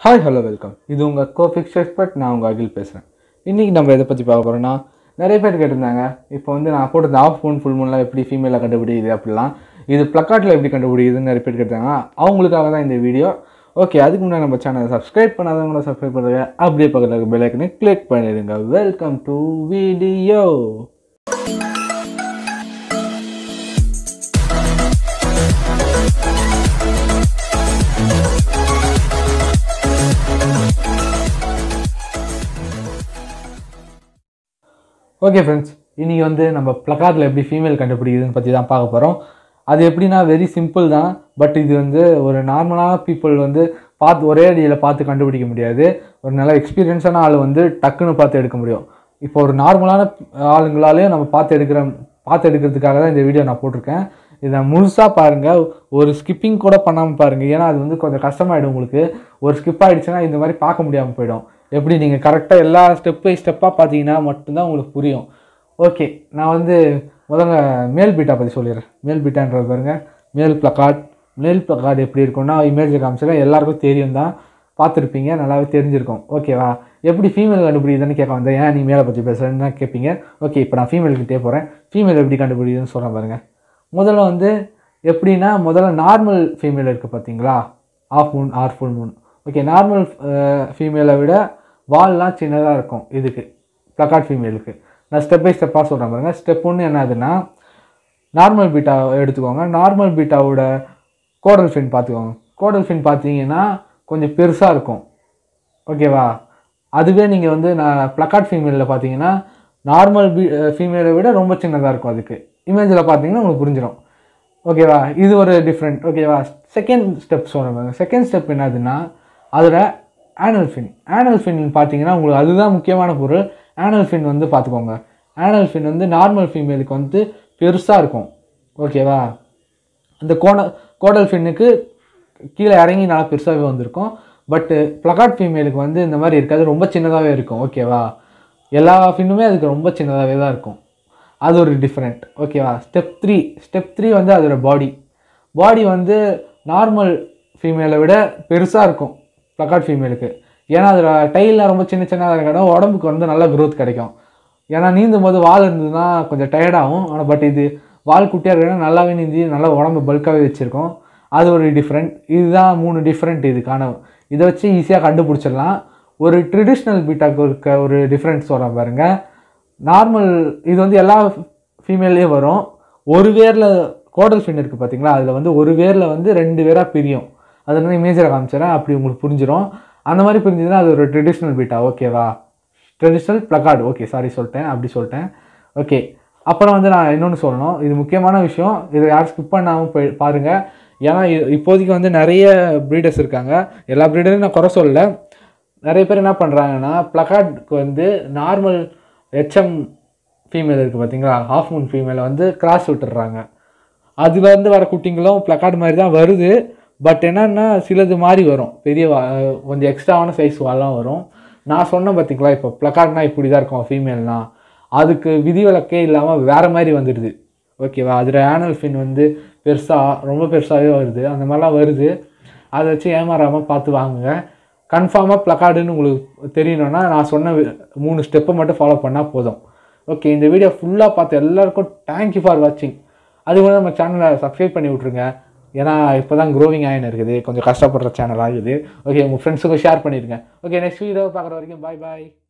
hi hello welcome இது உங்கள் கோஃபிக்ஸ் expert நான் உங்கள் அகில் பேசுகிறேன் இன்றைக்கி நம்ம எதை பற்றி பார்க்க போகிறோம்னா நிறைய பேர் கேட்டிருந்தாங்க இப்போ வந்து நான் போட்டது ஆஃப் மூன் ஃபுல் மூன்லாம் எப்படி ஃபீமேலாக கண்டுபிடிக்குது அப்படிலாம் இது ப்ளக்கார்ட்டில் எப்படி கண்டுபிடிக்குதுன்னு நிறைய பேர் கேட்டாங்க அவங்களுக்காக தான் இந்த வீடியோ ஓகே அதுக்கு முன்னாடி நம்ம சேனலை சப்ஸ்கிரைப் பண்ணாதவங்கள சப்ஸ்கிரைப் பண்ணுங்க அப்படியே பக்கத்தில் இருக்க பெல் ஐக்கனை கிளிக் பண்ணிடுங்க welcome to video okay friends இன்றைக்கி வந்து நம்ம ப்ளக்கார்டில் எப்படி ஃபீமேல் கண்டுபிடிக்குதுன்னு பற்றி தான் பார்க்க போகிறோம் அது எப்படின்னா வெரி சிம்பிள் தான் பட் இது வந்து ஒரு நார்மலான பீப்புள் வந்து பார்த்து ஒரே அடியில் பார்த்து கண்டுபிடிக்க முடியாது ஒரு நல்ல எக்ஸ்பீரியன்ஸான ஆள் வந்து டக்குன்னு பார்த்து எடுக்க முடியும் இப்போ ஒரு நார்மலான ஆளுங்களாலே நம்ம பார்த்து எடுக்கிற பார்த்து எடுக்கிறதுக்காக தான் இந்த வீடியோ நான் போட்டிருக்கேன் இதை முழுசாக பாருங்கள் ஒரு ஸ்கிப்பிங் கூட பண்ணாமல் பாருங்கள் ஏன்னா அது வந்து கொஞ்சம் கஷ்டமாயிடும் உங்களுக்கு ஒரு ஸ்கிப் ஆகிடுச்சுன்னா இந்த மாதிரி பார்க்க முடியாமல் போயிடும் எப்படி நீங்கள் கரெக்டாக எல்லா ஸ்டெப் பை ஸ்டெப்பாக பார்த்தீங்கன்னா மட்டும்தான் உங்களுக்கு புரியும் ஓகே நான் வந்து முதல்ல மேல் பீட்டா பற்றி சொல்லிடுறேன் மேல் பீட்டான்றது பாருங்க மேல் ப்ளக்கார்ட் மேல் ப்ளக்கார்ட் எப்படி இருக்கும்னா இமேஜ் காமிச்சிடும் எல்லாருக்கும் தெரியும் தான் பார்த்துருப்பீங்க நல்லாவே தெரிஞ்சிருக்கும் ஓகேவா எப்படி ஃபீமேல் கண்டுபிடிக்குதுன்னு கேட்க வந்தேன் ஏன் நீ மேலே பற்றி பேசுகிறேன்னு கேட்பீங்க ஓகே இப்போ நான் ஃபீமேல்கிட்டே போகிறேன் ஃபீமேல் எப்படி கண்டுபிடிக்குதுன்னு சொல்கிறேன் பாருங்க முதல்ல வந்து எப்படின்னா முதல்ல நார்மல் ஃபீமேல் இருக்குது பார்த்தீங்களா half moon or full moon okay normal ஃபீமேலை விட வால்லாம் சின்னதாக இருக்கும் இதுக்கு ப்ளக்கார்ட் ஃபீமேலுக்கு நான் ஸ்டெப் பை ஸ்டெப்பாக சொல்கிறேன் பாருங்க ஸ்டெப் ஒன்று என்னதுன்னா நார்மல் பீட்டா எடுத்துக்கோங்க நார்மல் பீட்டாவோட கோடல் ஃபின் பார்த்துக்கோங்க கோடல் ஃபின் பார்த்தீங்கன்னா கொஞ்சம் பெருசாக இருக்கும் ஓகேவா அதுவே நீங்கள் வந்து நான் ப்ளக்கார்ட் ஃபீமேலில் பார்த்தீங்கன்னா நார்மல் பீ ஃபீமேலை விட ரொம்ப சின்னதாக இருக்கும் அதுக்கு இமேஜில் பார்த்தீங்கன்னா உங்களுக்கு புரிஞ்சிடும் ஓகேவா இது ஒரு டிஃப்ரெண்ட் ஓகேவா செகண்ட் ஸ்டெப் சொல்கிறேன் செகண்ட் ஸ்டெப் என்னதுன்னா அதில் ஆனல் ஃபின் ஆனல் ஃபின் பார்த்தீங்கன்னா உங்களுக்கு அதுதான் முக்கியமான பொருள் ஆனல் ஃபின் வந்து பார்த்துக்கோங்க ஆனல் ஃபின் வந்து நார்மல் ஃபீமேலுக்கு வந்து பெருசாக இருக்கும் ஓகேவா அந்த கோண கோடல் ஃபின்னுக்கு கீழே இறங்கி நல்லா பெருசாகவே வந்திருக்கும் பட்டு ப்ளக்கார்ட் ஃபீமேலுக்கு வந்து இந்த மாதிரி இருக்காது ரொம்ப சின்னதாகவே இருக்கும் ஓகேவா எல்லா ஃபின்னுமே அதுக்கு ரொம்ப சின்னதாகவே தான் இருக்கும் அது ஒரு டிஃப்ரெண்ட் ஓகேவா ஸ்டெப் த்ரீ ஸ்டெப் த்ரீ வந்து அதோட பாடி பாடி வந்து நார்மல் ஃபீமேலை விட பெருசாக இருக்கும் ப்ளக்கார்ட் ஃபீமேலுக்கு ஏன்னா அதில் டைல்லாம் ரொம்ப சின்ன சின்னதாக இருக்கணும் உடம்புக்கு வந்து நல்ல க்ரோத் கிடைக்கும் ஏன்னா நீந்தும் போது வால் இருந்ததுன்னா கொஞ்சம் டயர்டாகும் ஆனால் பட் இது வால் குட்டியாக இருக்கணும் நல்லாவே நீந்தி நல்லா உடம்பு பல்காகவே வச்சுருக்கோம் அது ஒரு டிஃப்ரெண்ட் இதுதான் மூணு டிஃப்ரெண்ட் இதுக்கான இதை வச்சு ஈஸியாக கண்டுபிடிச்சிடலாம் ஒரு ட்ரெடிஷ்னல் பீட்டாக்கு இருக்க ஒரு டிஃப்ரெண்ட் சொல்கிறேன் பாருங்கள் நார்மல் இது வந்து எல்லா ஃபீமேல்லையும் வரும் ஒரு வேரில் கோடல் ஃபின் இருக்குது பார்த்தீங்களா அதில் வந்து ஒரு வேரில் வந்து ரெண்டு வேராக பிரியும் அது வந்து இமேஜில் காமிச்சிடறேன் அப்படி உங்களுக்கு புரிஞ்சிடும் அந்த மாதிரி புரிஞ்சுதுன்னா அது ஒரு ட்ரெடிஷ்னல் பீட்டா ஓகேவா ட்ரெடிஷ்னல் ப்ளக்கார்டு ஓகே சாரி சொல்லிட்டேன் அப்படி சொல்லிட்டேன் ஓகே அப்புறம் வந்து நான் இன்னொன்று சொல்லணும் இது முக்கியமான விஷயம் இதை யாரும் ஸ்கிப் பண்ணாமல் போய் பாருங்கள் ஏன்னா இ- இப்போதைக்கு வந்து நிறைய ப்ரீடர்ஸ் இருக்காங்க எல்லா ப்ரீடரையும் நான் குறை சொல்லல நிறைய பேர் என்ன பண்ணுறாங்கன்னா ப்ளக்கார்டுக்கு வந்து நார்மல் ஹெச்எம் ஃபீமேல் இருக்குது பார்த்தீங்களா ஹாஃப் மூன் ஃபீமேலை வந்து கிராஸ் விட்டுடுறாங்க அதுலேருந்து வர குட்டிங்களும் ப்ளக்கார்டு மாதிரி தான் வருது பட் என்னன்னா சிலது மாதிரி வரும் பெரிய வா கொஞ்சம் எக்ஸ்ட்ராவான சைஸ் வாலாம் வரும் நான் சொன்னேன் பார்த்தீங்களா இப்போ ப்ளக்கார்ட்னா இப்படி தான் இருக்கும் ஃபீமேல்னா அதுக்கு விதிவிலக்கே இல்லாமல் வேறு மாதிரி வந்துடுது ஓகேவா அதில் ஆனல் ஃபின் வந்து பெருசாக ரொம்ப பெருசாகவே வருது அந்த மாதிரிலாம் வருது அதை வச்சு ஏமாறாமல் பார்த்து வாங்குங்க கன்ஃபார்மாக ப்ளக்கார்டுன்னு உங்களுக்கு தெரியணும்னா நான் சொன்ன வி- மூணு ஸ்டெப்பை மட்டும் ஃபாலோ பண்ணால் போதும் ஓகே இந்த வீடியோ ஃபுல்லாக பார்த்த எல்லாருக்கும் தேங்க்யூ ஃபார் வாட்சிங் அது கூட நம்ம சேனலை சப்ஸ்கிரைப் பண்ணி விட்ருங்க ஏன்னா இப்போ தான் க்ரோவிங் ஆகின்னு இருக்குது கொஞ்சம் கஷ்டப்படுற சேனல் ஆகுது ஓகே உங்கள் ஃப்ரெண்ட்ஸுக்கும் ஷேர் பண்ணிடுங்க ஓகே நெக்ஸ்ட் வீடியோ பார்க்குற வரைக்கும் பாய் பாய்